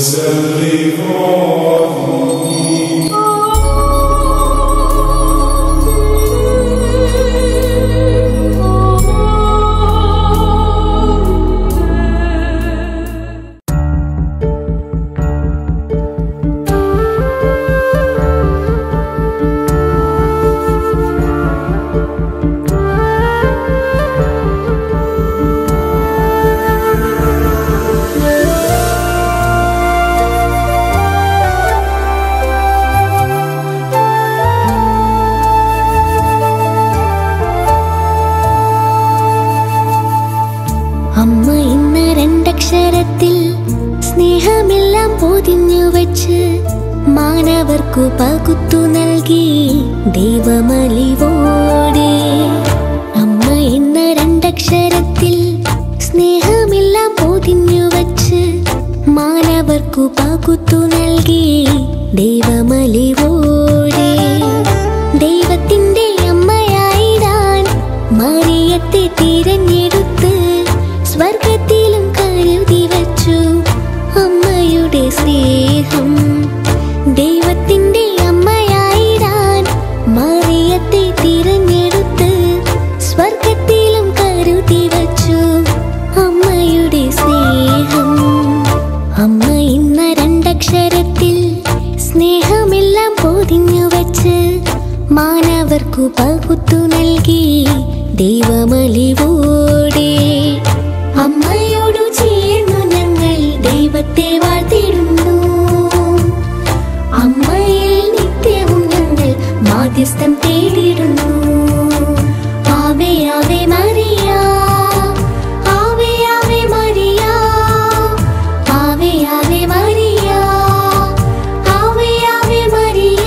അമ്മ ഇന്ന് രണ്ടക്ഷരത്തിൽ സ്നേഹമെല്ലാം പൊതിഞ്ഞു വച്ച് മാനവർക്കു പകുത്തു നൽകി ദൈവമലിവോടെ അമ്മ ഇന്ന് രണ്ടക്ഷരത്തിൽ സ്നേഹമെല്ലാം പൊതിഞ്ഞു വച്ച് മാനവർക്കു പകുത്തു നൽകി ദൈവമലിവോടെ ദൈവത്തിന്റെ അമ്മയായിടാൻ മറിയത്തെ തിരഞ്ഞെടുത്ത് സ്വർഗത്തിലും കരുതി വച്ചു അമ്മയുടെ സ്നേഹം ദൈവത്തിന്റെ അമ്മയായിടാൻ മറിയത്തെ തിരഞ്ഞെടുത്ത് സ്വർഗത്തിലും കരുതി വച്ചു അമ്മയുടെ സ്നേഹം അമ്മ ഇന്ന രണ്ടക്ഷരത്തിൽ സ്നേഹമെല്ലാം പൊതിഞ്ഞു വച്ച് മാനവർക്കു പകുത്തു നൽകി ദൈവമലിവോടെ അമ്മയോടു ചേർന്നു ഞങ്ങൾ ദൈവത്തെ വാഴ്ത്തിടുന്നു അമ്മയിൽ നിത്യവും ഞങ്ങൾ മാധ്യസ്ഥം തേടിടുന്നു ആവേ ആവേ മറിയ ആവേ ആവേ മറിയ ആവേ ആവേ മറിയ ആവേ ആവേ മറിയ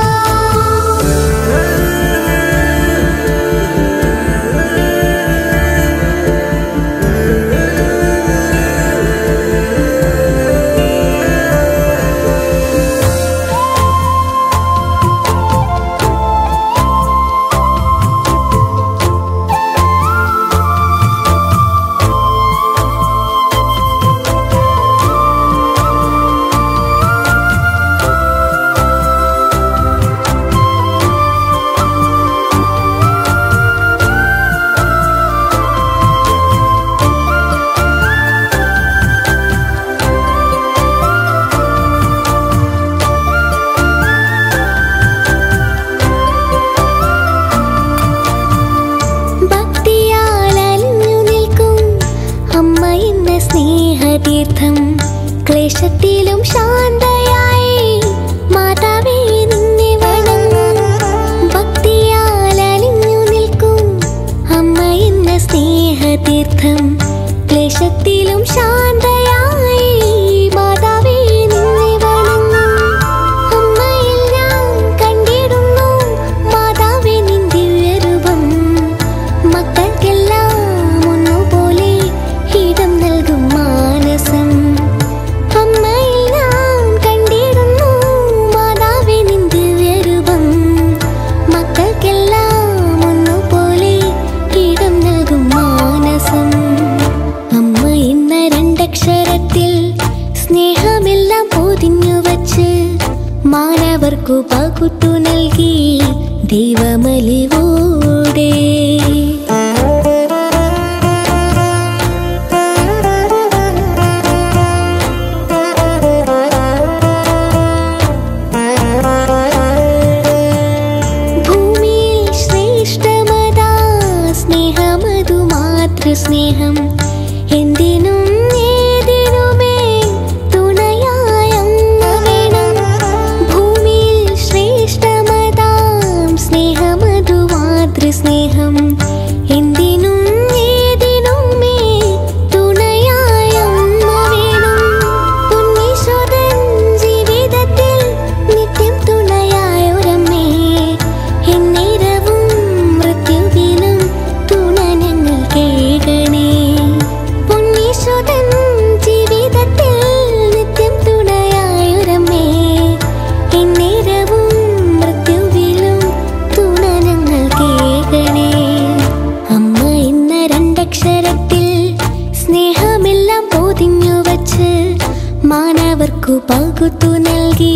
ഭക്തിയാൽ അലിഞ്ഞു നിൽക്കും അമ്മ എന്ന സ്നേഹതീർത്ഥം ക്ലേശത്തിലും ശാന്തയായി മാതാവേ നിന്നെ വണങ്ങും ഭക്തിയാൽ അലിഞ്ഞു നിൽക്കും അമ്മ എന്ന സ്നേഹതീർത്ഥം ക്ലേശത്തിലും ശാന്തയായി മാതാവേ നിന്നെ വണങ്ങും അമ്മയിൽ ഞാൻ കണ്ടിടുന്നു മാതാവേ നിൻ ദിവ്യരൂപം മക്കൾക്കെല്ലാം ഒന്നുപോലെ ഇടം നൽകും മാനസം അമ്മയിൽ ഞാൻ കണ്ടിടുന്നു മാതാവേ നിൻ ദിവ്യരൂപം മക്കൾക്കെല്ലാം ഒന്നുപോലെ ഇടം നൽകും മാനസം അമ്മ ഇന്ന രണ്ടക്ഷരത്തിൽ സ്നേഹമെല്ലാം പൊതിഞ്ഞു വച്ച് മാനവർക്കു പകുത്തു നൽകി ദൈവമലിവോടെ ഭൂമിയിൽ ശ്രേഷ്ഠമതാ സ്നേഹമതു മാതൃസ്നേഹം എന്തിനും ഏതിനുമേ തുണയായ അമ്മ വേണം ഭൂമിയിൽ ശ്രേഷ്ഠമതാം സ്നേഹമതു മാതൃസ്നേഹം എന്തിനും ഏതിനുമേ തുണയായ അമ്മ വേണം ഉണ്ണീശ്വരൻ ജീവിതത്തിൽ നിത്യം തുണയായൊരമ്മേ എന്നേരവും മൃത്യുവിലും തുണ ഞങ്ങൾ കേൾക്കണേ ഉണ്ണീശ്വരൻ ജീവിതത്തിൽ നിത്യം തുണയായൊരമ്മേ എന്നേരവും മൃത്യുവിലും തുണ ഞങ്ങൾ കേൾക്കണേ മാനവർക്കു പകുത്തു നൽകി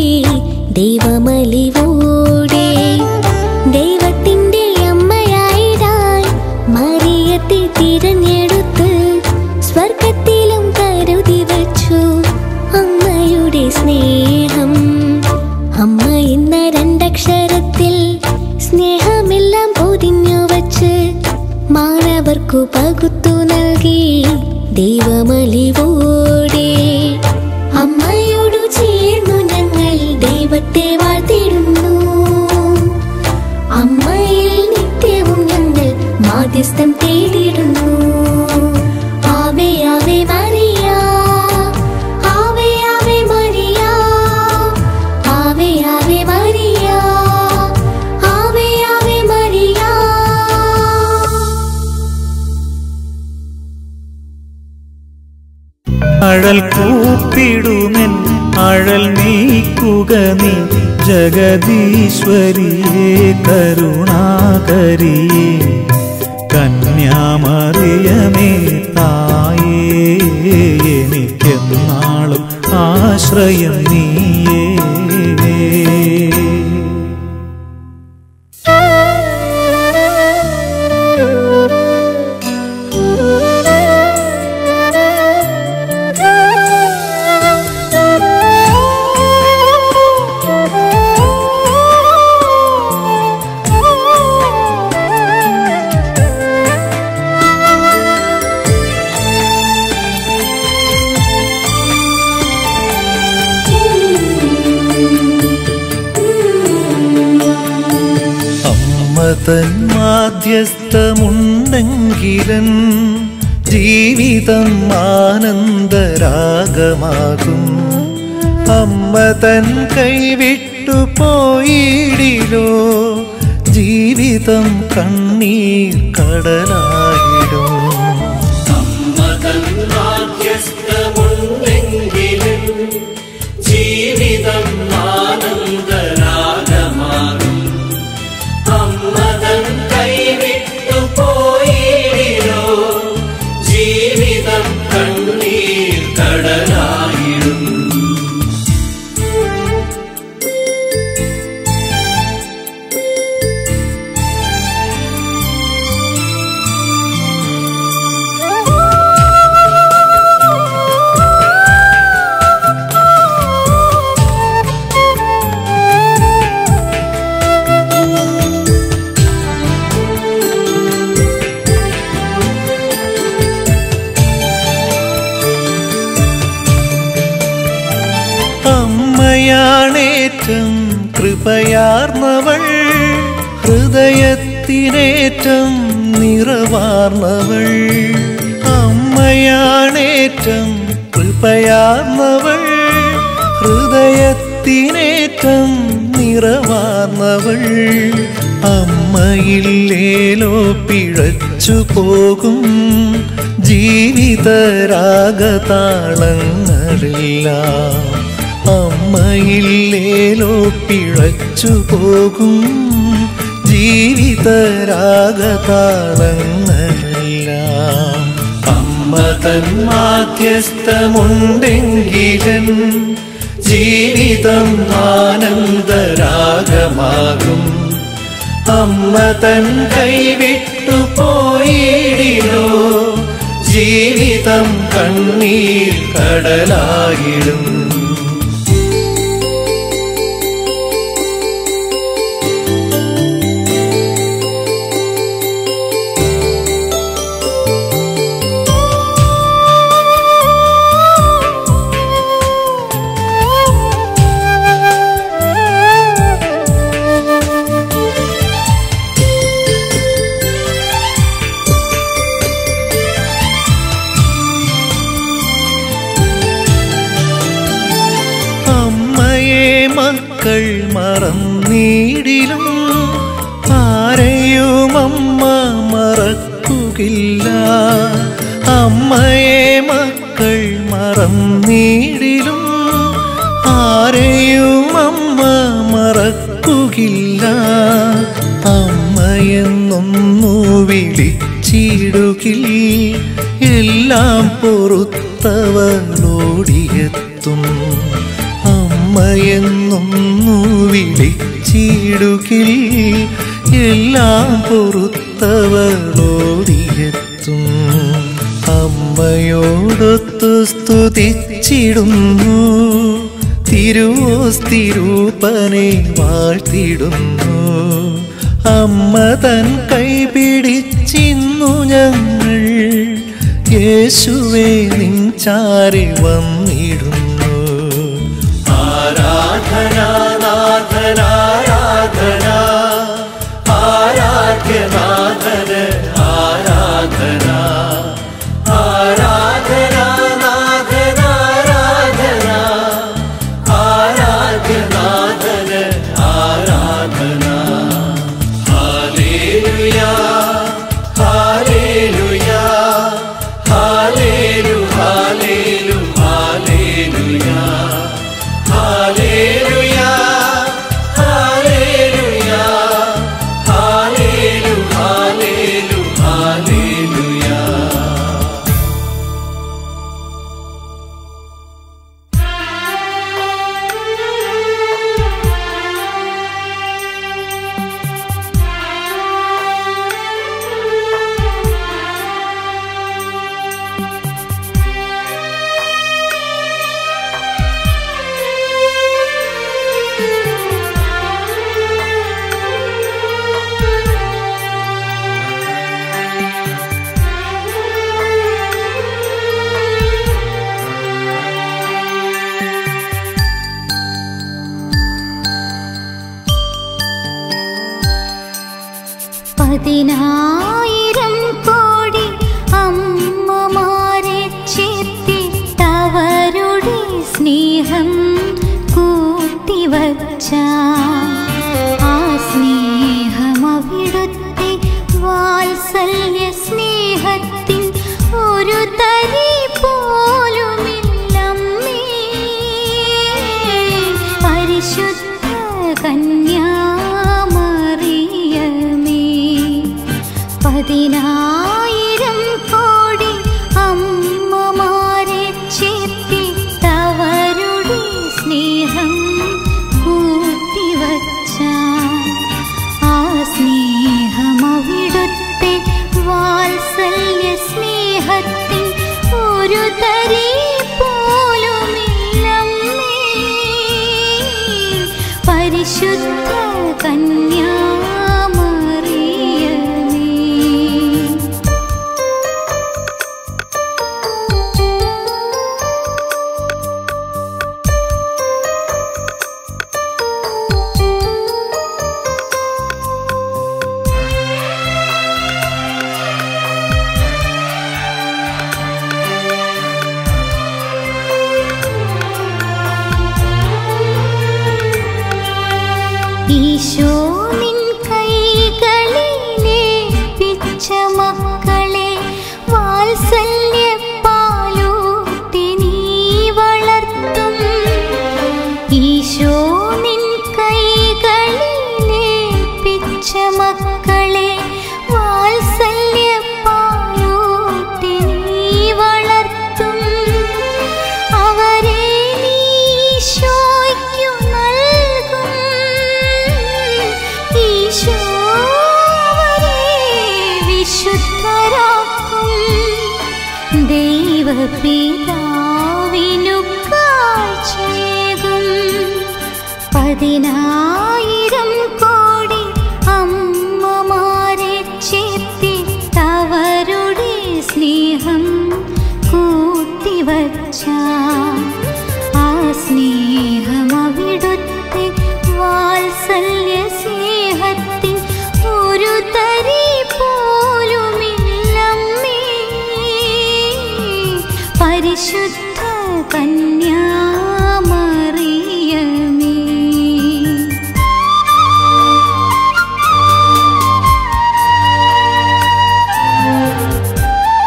ദൈവമലിവോടെ ദൈവത്തിന്റെ അമ്മയായിടാൻ മറിയത്തെ തിരഞ്ഞെടുത്ത് സ്വർഗത്തിലും കരുതി വച്ചു അമ്മയുടെ സ്നേഹം അമ്മ എന്ന രണ്ടക്ഷരത്തിൽ സ്നേഹമെല്ലാം പൊതിഞ്ഞു വച്ച് മാനവർക്കു പകുത്തു നൽകി ദൈവമലിവോടെ അമ്മയോടു ചേർന്നു ഞങ്ങൾ ദൈവത്തെ വാഴ്ത്തിടുന്നു അമ്മയിൽ നിത്യവും ഞങ്ങൾ മാധ്യസ്ഥം തേടിടുന്നു ആവേ ആവേ മറിയ ആവേ ആവേ മറിയ ആവേ ആവേ മറിയ ആവേ ആവേ മറിയ അഴൽ കൂപ്പിടുമെൻ അഴൽ നീക്കുക നീ ജഗദീശ്വരിയെ കരുണാകരിയേ കന്യാമറിയമേ തായേ എനിക്കെന്നാളും ആശ്രയം നീയേ അമ്മതൻ മാധ്യസ്ഥമുണ്ടെങ്കിലൻ ജീവിതം ആനന്ദരാഗമാകും അമ്മ തൻ കൈവിട്ടു പോയിടിലോ ജീവിതം കണ്ണീർ കടലായിടും മധ്യസ്ഥമുണ്ടെങ്കിലും ജീവിതം ആനന്ദരാഗമാകും അമ്മതൻ കൈവിട്ടു പോയിടിലോ ജീവിതം കണ്ണീർ കടലായിടും അമ്മയാണേറ്റം കൃപയാർന്നവൾ ഹൃദയത്തിനേറ്റം നിറവാർന്നവൾ അമ്മയാണേറ്റം കൃപയാർന്നവൾ ഹൃദയത്തിനേറ്റം നിറവാർന്നവൾ അമ്മയില്ലേലോ പിഴച്ചു പോകും ജീവിതരാഗതാളങ്ങളെല്ലാം അമ്മയില്ലേലോ പിഴച്ചു പോകും ജീവിതരാഗതാളങ്ങളെല്ലാം അമ്മ തൻ മാധ്യസ്ഥമുണ്ടെങ്കിലൻ ജീവിതം ആനന്ദരാഗമാകും അമ്മ തൻ കൈവിട്ടു പോയിടിലോ ജീവിതം കണ്ണീർ കടലായിടും അമ്മയെ മക്കൾ മറന്നീടിലും ആരെയും അമ്മ മറക്കുകില്ല അമ്മയെ മക്കൾ മറന്നീടിലും ആരെയും അമ്മ മറക്കുകില്ല അമ്മയെന്നൊന്നു വിളിച്ചിടുകിൽ എല്ലാം പൊറുത്ത പൊറുത്തവളോടിയെത്തും അമ്മയെന്നൊന്നു വിളിച്ചിടുകിൽ എല്ലാം പൊറുത്തവളോടിയെത്തും അമ്മയോടൊത്തു സ്തുതിച്ചിടുന്നു തിരുവോസ്തിരൂപനെ വാഴ്ത്തിടുന്നു അമ്മ തൻ കൈ പിടിച്ചിന്നു ഞങ്ങൾ യേശുവേ നിൻചാരി വന്നിടുന്നു ആരാധന നാഥന ആരാധന ആരാധ്യനാഥന ആരാധന ആരാധന നാഥന ആരാധന ആരാധ്യനാഥന ആരാധന ഹാലേലുയാ ഹാലേലുയാ ഹാലേലു ഹാലേലു ഹാലേലുയാ ഹാലേലുയാ ഹാലേലുയാ ഹാലേലു ഹാലേലു ഹാലേലുയാ പതിനായിരം കോടി അമ്മമാരെ ചേർത്തിട്ടവരുടെ സ്നേഹം കൂട്ടിവച്ച ആ സ്നേഹം അവിടുത്തെ വാത്സല്യ സ്നേഹത്തിൻ ഒരു തരി പോലുമില്ലമ്മേ പരിശുദ്ധ കന്യാമറിയമേ പതിനായിരം കോടി അമ്മമാരെ ചേർത്തിട്ടവരുടെ സ്നേഹം കൂട്ടിവച്ച ആ സ്നേഹം അവിടുത്തെ വാത്സല്യ സ്നേഹത്തിൻ ഒരു തരി പോലുമില്ലമ്മേ പരിശുദ്ധ കന്യാമറിയമേ ഈശോ നിൻ കൈകളിലേൽപ്പിച്ച മക്കളെ വാത്സല്യപ്പാലൂട്ടി നീ വളർത്തും ഈശോ നിൻ കൈകളിലേൽപ്പിച്ച മക്കളെ വാത്സല്യപ്പാലൂട്ടി നീ വളർത്തും അവരെ നീ ഈശോയ്ക്കു നൽകും ഈശോ അവരെ വിശുദ്ധരാക്കും ദൈവപിതാവിനു കാഴ്ചയേകും പതിനായിരം കോടി അമ്മമാരെ ചേർത്തിട്ടവരുടെ സ്നേഹം കൂട്ടിവച്ച ആ സ്നേഹം അവിടുത്തെ വാത്സല്യ സ്നേഹത്തിൻ ഒരു തരി പോലുമില്ലമ്മേ പരിശുദ്ധ കന്യാമറിയമേ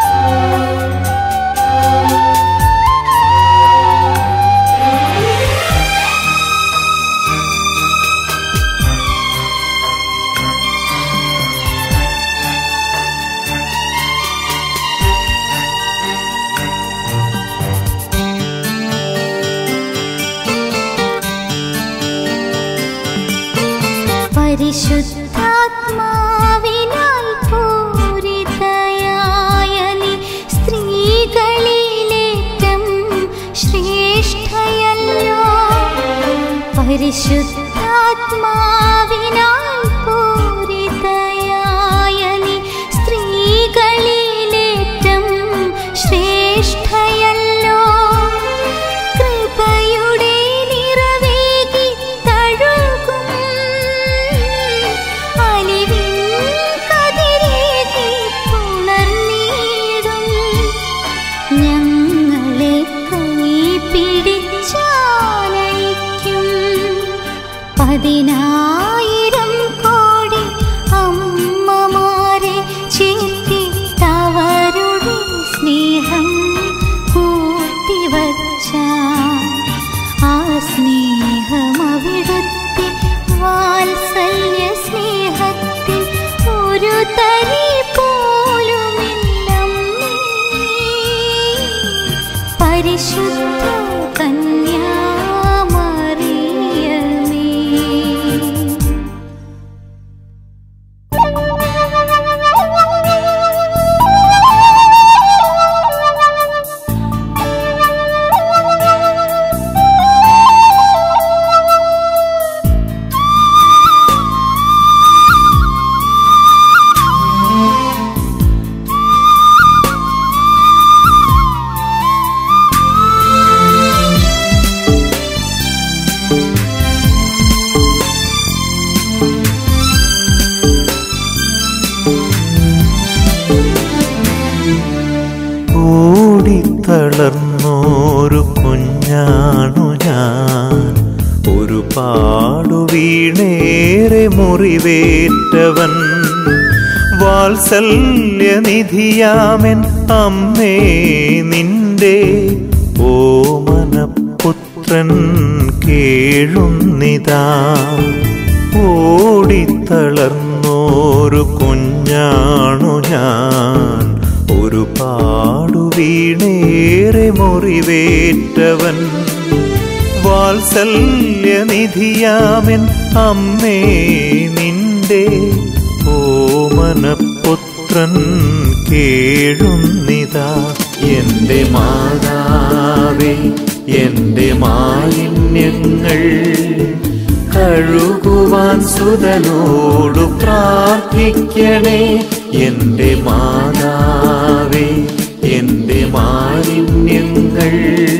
ഹാലേലുയാ പരിശുദ്ധാത്മാവിനാൽ പൂരിതയായ നീ സ്ത്രീകളിലേറ്റം ശ്രേഷ്ഠയല്ലോ പരിശുദ്ധാത്മാവിനാൽ പൂരിതയായ നീ സ്ത്രീകളിലേറ്റം ശ്രേഷ്ഠയല്ലോ കൃപയുടെ നിറവേകി തഴുകും അലിവിൻ കതിരേകി പുണർന്നീടും ഞങ്ങളെ കൈപിടിച്ചാനയിക്കും പതിനായിരം കോടി അമ്മമാരെ ചേർത്തി തവരുടെ സ്നേഹം കൂട്ടിവച്ച ആ സ്നേഹം അവിടുത്തെ വാത്സല്യ സ്നേഹത്തിൽ ഒരു തരി പോലുമില്ലമ്മേ പരിശുദ്ധ കന്യാമറിയമേ ഓടിത്തളർന്നോരു കുഞ്ഞാണു ഞാൻ ഒരുപാടു വീണേറെ മുറിവേറ്റവൻ വാത്സല്യനിധിയാമൻ അമ്മേ നിന്റെ ഓമനപുത്രൻ കേഴുന്നിതാ ഓടിത്തളർന്നോരു കുഞ്ഞാണു ഞാൻ ഒരുപാടു വീണേറെ മുറിവേറ്റവൻ വാത്സല്യനിധിയാമൻ അമ്മേ നിന്റെ ഓമനപുത്രൻ കേഴുന്നിതാ എന്റെ മാതാവേ എന്റെ മാലിന്യങ്ങൾ കഴുകുവാൻ സുതനോടു പ്രാർത്ഥിക്കണേ എന്റെ മാതാവേ എന്റെ മാലിന്യങ്ങൾ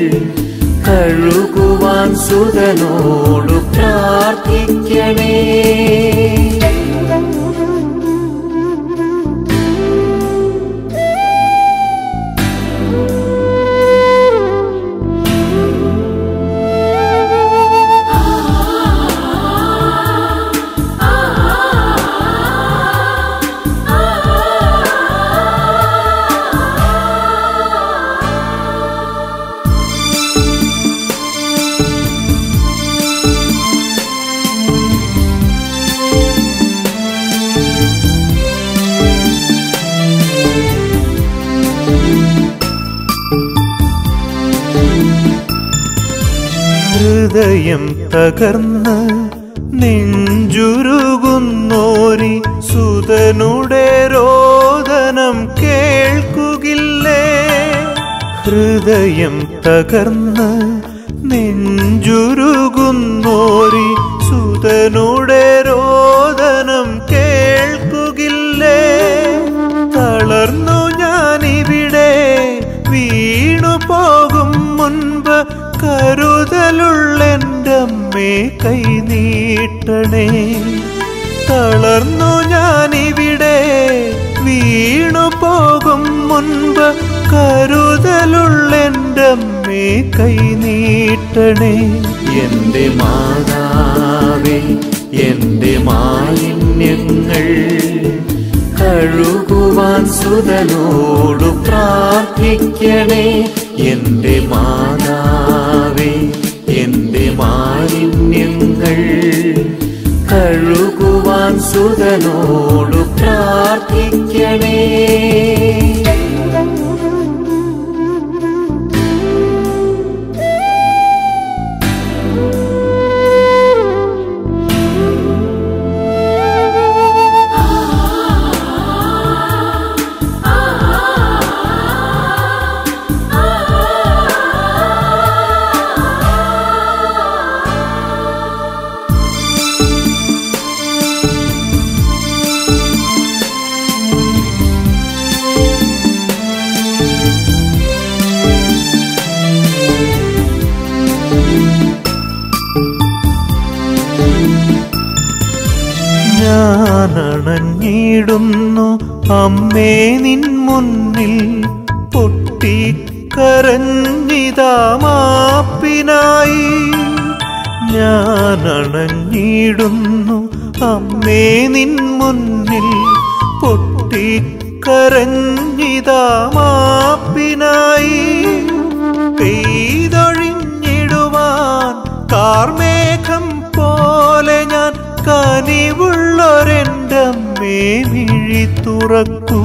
കഴുകുവാൻ സുതനോടു പ്രാർത്ഥിക്കണേ ഹൃദയം തകർന്ന് നെഞ്ചുരുകുന്നോരി സുതനുടെ രോദനം കേൾക്കുകില്ലേ ഹൃദയം തകർന്ന് നെഞ്ചുരുകുന്നോരി സുതനുടെ രോദനം കേൾക്കുകില്ലേ തളർന്നു ഞാനിവിടെ വീണു പോകും മുൻപ് കരുതലുള്ളെൻ്റെ അമ്മേ കൈനീട്ടണേ തളർന്നു ഞാനിവിടെ വീണു പോകും മുൻപ് കരുതലുള്ളെൻ്റെ അമ്മേ കൈനീട്ടണേ എൻ്റെ മാതാവേ എൻ്റെ മാലിന്യങ്ങൾ കഴുകുവാൻ സുതനോടു പ്രാർത്ഥിക്കണേ എന്റെ മാതാവേ എന്റെ മാലിന്യങ്ങൾ കഴുകുവാൻ സുതനോടു പ്രാർത്ഥിക്കണേ ആ അണഞ്ഞിടുന്നു അമ്മേ നിൻ മുന്നിൽ പൊട്ടിക്കരഞ്ഞിതാമാപ്പിനായി ഞാൻ അണഞ്ഞിടുന്നു അമ്മേ നിൻ മുന്നിൽ പൊട്ടിക്കരഞ്ഞിതാമാപ്പിനായി പെയ്തൊഴിഞ്ഞിടുവാൻ കാർമേഘം പോലെ ഞാൻ കനിവുള്ളൊരെൻ്റമ്മേ മിഴി തുറക്കൂ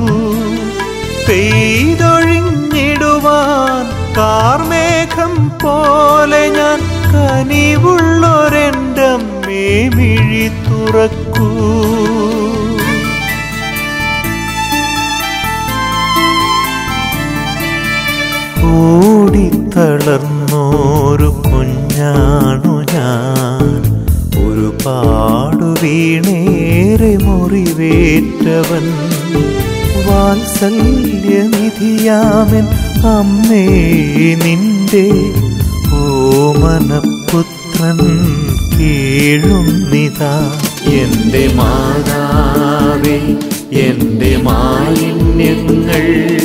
പെയ്തൊഴിഞ്ഞിടുവാൻ കാർമേഘം പോലെ ഞാൻ കനിവുള്ളൊരെൻ്റമ്മേ മിഴി തുറക്കൂ ഓടിത്തളർന്നോരു കുഞ്ഞാണു ഞാൻ ഒരുപാടു വീണേറെ മുറിവേറ്റവൻ വാത്സല്യനിധിയാമൻ അമ്മേ നിന്റെ ഓമനപുത്രൻ കീഴുന്നിതാ എന്റെ മാതാവേ എന്റെ മാലിന്യങ്ങൾ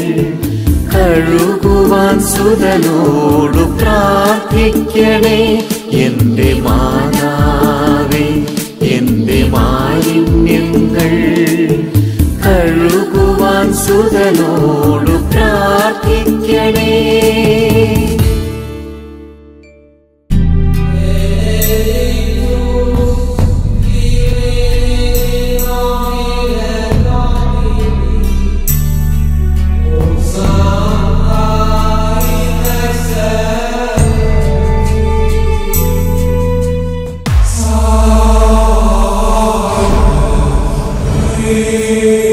കഴുകുവാൻ സുതനോടു പ്രാർത്ഥിക്കണേ എന്റെ മാതാവേ എന്റെ മാലിന്യങ്ങൾ കഴുകുവാൻ സുതനോടു പ്രാർത്ഥിക്കണേ Amen.